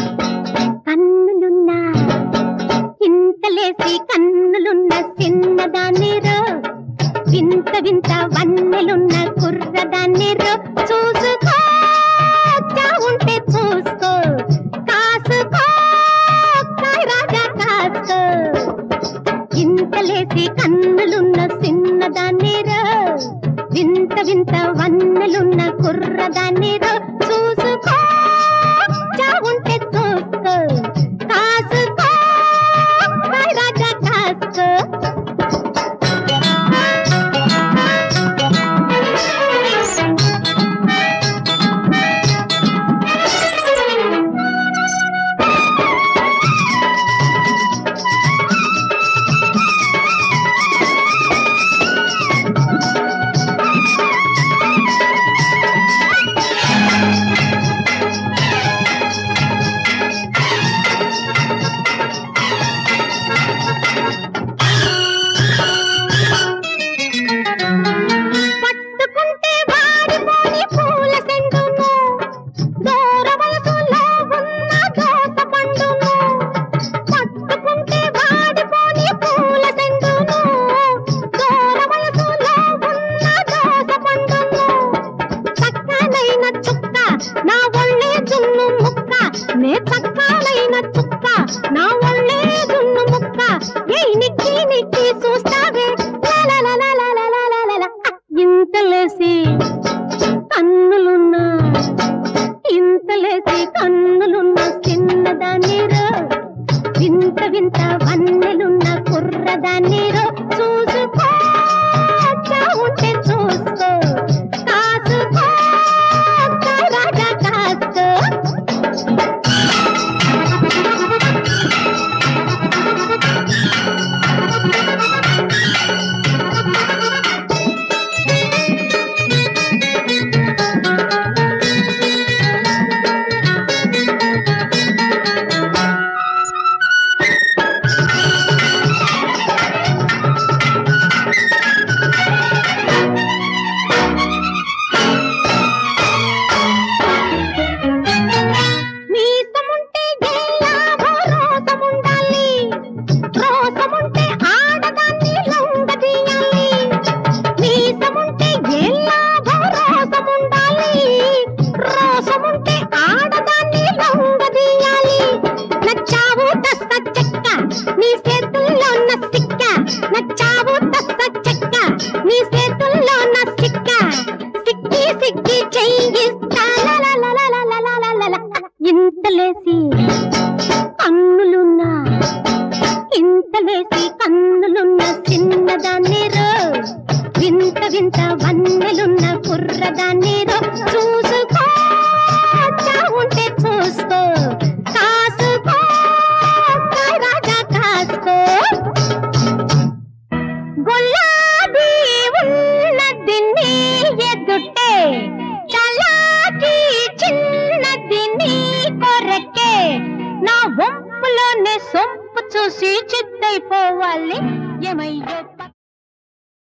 కన్నులున్నా ఇంతలేసి కన్నులున్న చిన్నదాన్ని రో వింత వింత వన్నెలున్న కుర్రదాన్ని రో చూసుకో ఉంటే చూసుకో కాసుకో కాయ్ రాజా కాసుకో ఇంతలేసి కన్నులున్న చిన్నదాన్ని రో వింత వింత వన్నెలున్న కుర్రదాన్ని రో చూసుకో ఉంటే చూసుకో కాసుకో కాయ్ రాజా కాసుకో పట్టుకుంటే వాడిపోని పూల సెండును దూర వయసులో ఉన్న దోస పండును పట్టుకుంటే వాడిపోని పూల సెండును దూర వయసులో ఉన్న దోస పండును చక్కనైన చుక్క నా ఒళ్ళే జున్ను ముక్క నే చక్కనైన చుక్క నా ఒళ్ళే జున్ను ముక్క ఏయ్ నిక్కి నిక్కి చూస్తావే లాలాలాలాలాలాలాలాలా. ఇంతలేసి కన్నులున్నా ఇంతలేసి కన్నులున్న చిన్నదాన్ని రో వింత వింత వన్నెలున్న కుర్రదాన్ని రో చూసుకో ఉంటే చూసుకో కాసుకో కాయ్ రాజా కాసుకో మీసముంటే ఎల్లాభో రోసముండాలి రోసముంటే ఆడదాన్ని లొంగదీయాలి మీసముంటే ఎల్లాభో రోసముండాలి రోసముంటే ఆడదాన్ని లొంగదీయాలి నచ్చావు తస్స చెక్క నీ చేతుల్లో ఉన్న సిక్క నచ్చావు తస్స చెక్క నీ చేతుల్లో ఉన్న సిక్క సిక్కి సిక్కి చెయ్యిస్తా లలలలలలలలలల. ఇంతలేసి కన్నులున్నా ఇంతలేసి కన్నులున్న చిన్నదాన్ని రో వింత వింత వన్నెలున్న కుర్రదాన్ని రో చూసుకో ఉంటే చూసుకో కాసుకో కాయ్ రాజా కాసుకో గులాబీ ఉన్నది నీ ఎదుటే చలాకి చిన్నది నీ కొరకే నా వంపులోనే సొంపు చూసి చిత్తైపోవాలి ఏమయ్యో